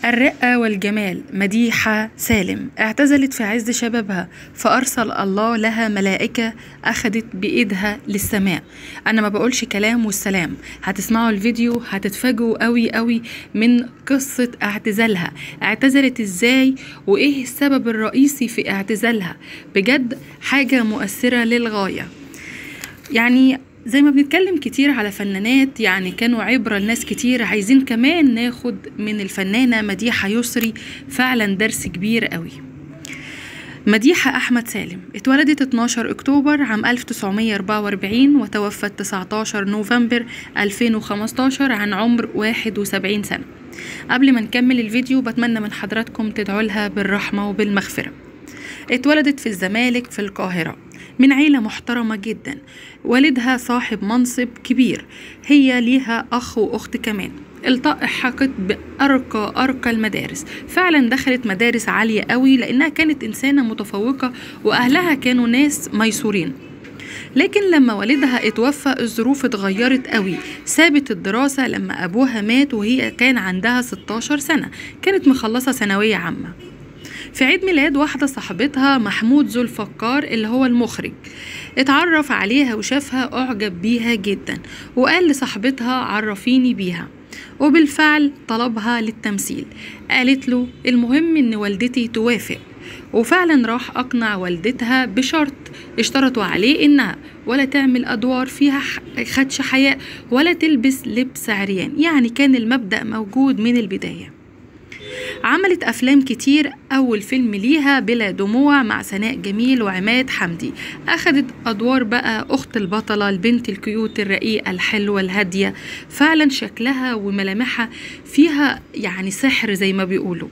الرقة والجمال مديحة سالم اعتزلت في عز شبابها فأرسل الله لها ملائكة أخدت بإيدها للسماء أنا ما بقولش كلام والسلام هتسمعوا الفيديو هتتفاجئوا قوي قوي من قصة اعتزالها اعتزلت ازاي وإيه السبب الرئيسي في اعتزالها بجد حاجة مؤثرة للغاية يعني زي ما بنتكلم كتير على فنانات يعني كانوا عبرة لناس كتير عايزين كمان ناخد من الفنانة مديحة يسري فعلا درس كبير قوي مديحة أحمد سالم اتولدت 12 أكتوبر عام 1944 وتوفت 19 نوفمبر 2015 عن عمر 71 سنة قبل ما نكمل الفيديو بتمنى من حضراتكم تدعوا لها بالرحمة وبالمغفرة اتولدت في الزمالك في القاهرة من عيلة محترمة جدا والدها صاحب منصب كبير هي ليها أخ وأخت كمان التحقت بأرقى أرقى المدارس فعلا دخلت مدارس عالية قوي لأنها كانت إنسانة متفوقة وأهلها كانوا ناس ميسورين لكن لما والدها اتوفى الظروف اتغيرت قوي سابت الدراسة لما أبوها مات وهي كان عندها 16 سنة كانت مخلصة ثانوية عامة في عيد ميلاد واحدة صاحبتها محمود ذو الفقار اللي هو المخرج اتعرف عليها وشافها أعجب بيها جدا وقال لصاحبتها عرفيني بيها وبالفعل طلبها للتمثيل قالت له المهم ان والدتي توافق وفعلا راح أقنع والدتها بشرط اشترطوا عليه إنها ولا تعمل أدوار فيها خدش حياء ولا تلبس لبس عريان يعني كان المبدأ موجود من البداية عملت أفلام كتير أول فيلم ليها بلا دموع مع سناء جميل وعماد حمدي أخدت أدوار بقى أخت البطلة البنت الكيوت الرقيقة الحلوة الهادية فعلا شكلها وملامحها فيها يعني سحر زي ما بيقولوا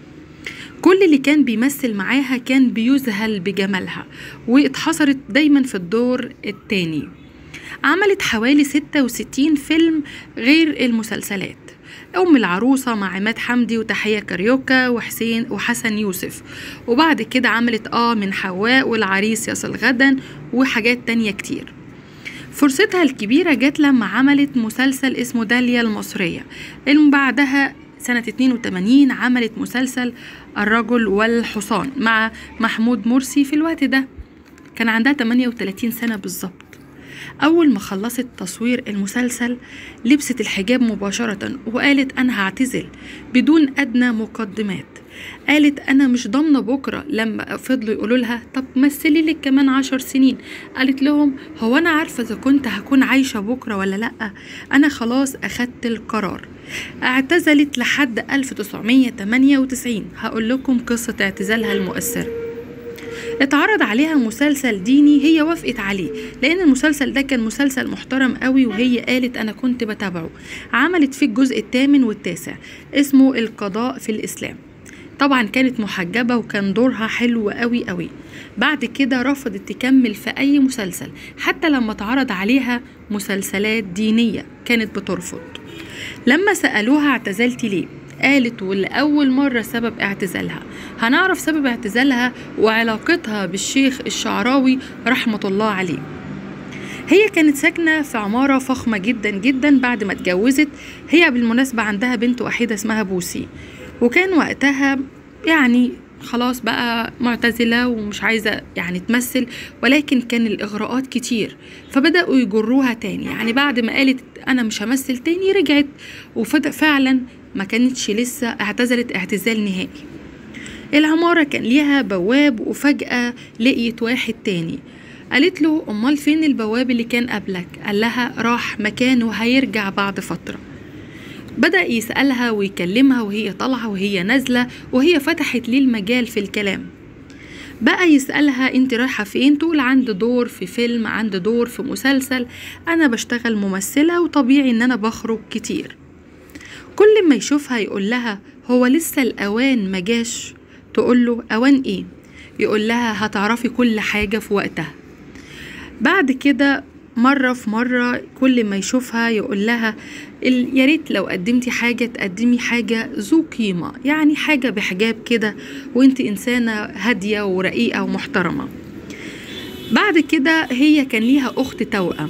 كل اللي كان بيمثل معاها كان بيذهل بجمالها واتحصرت دايما في الدور التاني عملت حوالي 66 فيلم غير المسلسلات أم العروسة مع عماد حمدي وتحية كاريوكا وحسين وحسن يوسف وبعد كده عملت آه من حواء والعريس يصل غدا وحاجات تانية كتير فرصتها الكبيرة جت لما عملت مسلسل اسمه داليا المصرية اللي بعدها سنة 82 عملت مسلسل الرجل والحصان مع محمود مرسي في الوقت ده كان عندها 38 سنة بالظبط أول ما خلصت تصوير المسلسل لبست الحجاب مباشرة وقالت أنا هعتزل بدون أدنى مقدمات قالت أنا مش ضامنة بكرة لما فضلوا يقولوا لها طب مثلي لك كمان عشر سنين قالت لهم هو أنا عارفة إذا كنت هكون عايشة بكرة ولا لأ أنا خلاص أخدت القرار اعتزلت لحد 1998 هقول لكم قصة اعتزالها المؤثرة اتعرض عليها مسلسل ديني هي وافقت عليه لان المسلسل ده كان مسلسل محترم قوي وهي قالت انا كنت بتابعه عملت فيه الجزء الثامن والتاسع اسمه القضاء في الاسلام طبعا كانت محجبة وكان دورها حلو قوي قوي بعد كده رفضت تكمل في أي مسلسل حتى لما اتعرض عليها مسلسلات دينية كانت بترفض لما سألوها اعتزلتي ليه قالت ولأول مرة سبب اعتزالها هنعرف سبب اعتزالها وعلاقتها بالشيخ الشعراوي رحمة الله عليه هي كانت ساكنة في عمارة فخمة جدا جدا بعد ما اتجوزت هي بالمناسبة عندها بنت وحيدة اسمها بوسي وكان وقتها يعني خلاص بقى معتزلة ومش عايزة يعني تمثل ولكن كان الإغراءات كتير فبدأوا يجروها تاني يعني بعد ما قالت أنا مش همثل تاني رجعت وفعلا ما كانتش لسه اعتزلت اعتزال نهائي العمارة كان ليها بواب وفجأة لقيت واحد تاني قالت له أمال فين البواب اللي كان قبلك قال لها راح مكانه هيرجع بعد فترة بدأ يسألها ويكلمها وهي طالعة وهي نازلة وهي فتحت ليه المجال في الكلام بقى يسألها انت رايحة فين تقول عندي دور في فيلم عندي دور في مسلسل انا بشتغل ممثلة وطبيعي ان انا بخرج كتير كل ما يشوفها يقول لها هو لسه الاوان مجاش تقول له اوان ايه يقول لها هتعرفي كل حاجة في وقتها بعد كده مرة في مرة كل ما يشوفها يقول لها يا ريت لو قدمتي حاجة تقدمي حاجة ذو قيمة يعني حاجة بحجاب كده وانت إنسانة هادية ورقيقة ومحترمة بعد كده هي كان ليها أخت توأم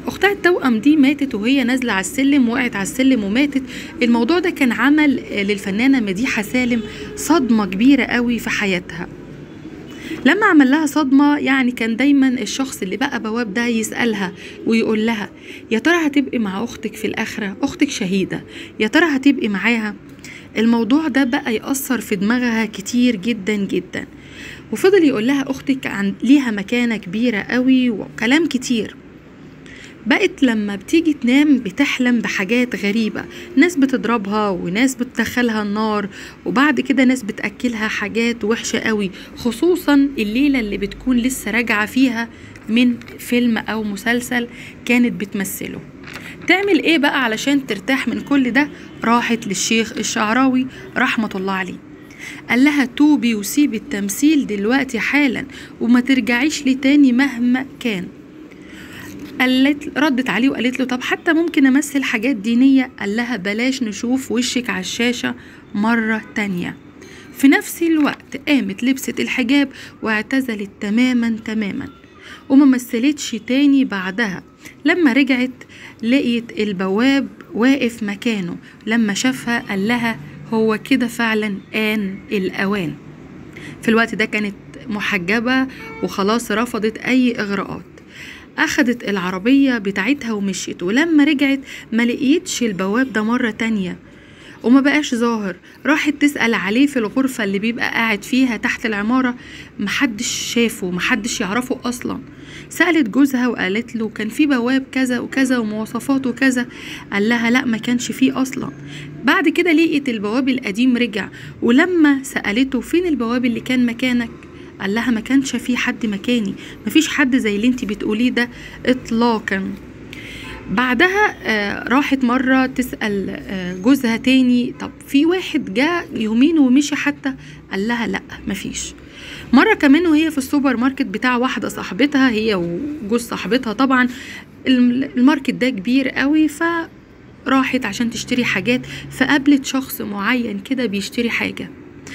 اختها التوأم دي ماتت وهي نازله على السلم وقعت على السلم وماتت الموضوع ده كان عمل للفنانه مديحه سالم صدمه كبيره قوي في حياتها لما عمل لها صدمة يعني كان دايما الشخص اللي بقى بواب ده يسألها ويقول لها يا ترى هتبقي مع أختك في الآخرة أختك شهيدة يا ترى هتبقي معاها الموضوع ده بقى يأثر في دماغها كتير جدا جدا وفضل يقول لها أختك عن ليها مكانة كبيرة قوي وكلام كتير بقت لما بتيجي تنام بتحلم بحاجات غريبة ناس بتضربها وناس بتدخلها النار وبعد كده ناس بتأكلها حاجات وحشة قوي خصوصا الليلة اللي بتكون لسه راجعة فيها من فيلم أو مسلسل كانت بتمثله تعمل ايه بقى علشان ترتاح من كل ده راحت للشيخ الشعراوي رحمة الله عليه قال لها توبي وسيبي التمثيل دلوقتي حالا وما ترجعيش لي تاني مهما كان قالت ردت عليه وقالت له طب حتى ممكن امثل حاجات دينية قال لها بلاش نشوف وشك على الشاشة مرة تانية في نفس الوقت قامت لبست الحجاب واعتزلت تماما تماما وما مثلتش تاني بعدها لما رجعت لقيت البواب واقف مكانه لما شافها قال لها هو كده فعلا آن الأوان في الوقت ده كانت محجبة وخلاص رفضت أي إغراءات أخدت العربية بتاعتها ومشيت ولما رجعت ما لقيتش البواب ده مرة تانية وما بقاش ظاهر راحت تسأل عليه في الغرفة اللي بيبقى قاعد فيها تحت العمارة محدش شافه محدش يعرفه أصلا سألت جوزها وقالت له كان في بواب كذا وكذا ومواصفاته كذا قال لها لا ما كانش فيه أصلا بعد كده لقيت البواب القديم رجع ولما سألته فين البواب اللي كان مكانك قال لها ما كانش في حد مكاني مفيش حد زي اللي انت بتقوليه ده اطلاقا بعدها آه راحت مرة تسأل آه جوزها تاني طب في واحد جاء يومين ومشي حتى قال لها لا مفيش مرة كمان وهي في السوبر ماركت بتاع واحدة صاحبتها هي وجوز صاحبتها طبعا الماركت ده كبير قوي فراحت عشان تشتري حاجات فقابلت شخص معين كده بيشتري حاجة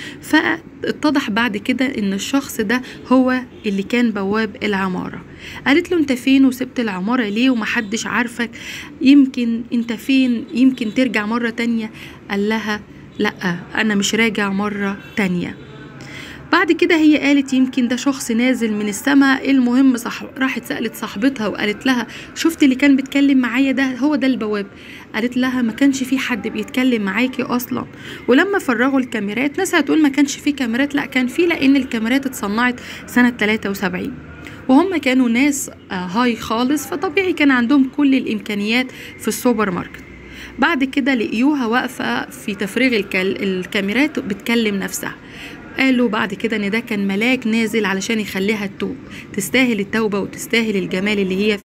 فاتضح بعد كده ان الشخص ده هو اللي كان بواب العمارة قالت له انت فين وسبت العمارة ليه ومحدش عارفك يمكن انت فين يمكن ترجع مرة تانية قال لها لا انا مش راجع مرة تانية بعد كده هي قالت يمكن ده شخص نازل من السماء المهم صح راحت سألت صاحبتها وقالت لها شفت اللي كان بيتكلم معايا ده هو ده البواب قالت لها ما كانش في حد بيتكلم معاكي اصلا ولما فرغوا الكاميرات ناس هتقول ما كانش في كاميرات لا كان في لان الكاميرات اتصنعت سنة 73 وهم كانوا ناس هاي خالص فطبيعي كان عندهم كل الامكانيات في السوبر ماركت بعد كده لقيوها واقفة في تفريغ الكاميرات بتكلم نفسها قالوا بعد كده ان ده كان ملاك نازل علشان يخليها تتوب تستاهل التوبة وتستاهل الجمال اللي هي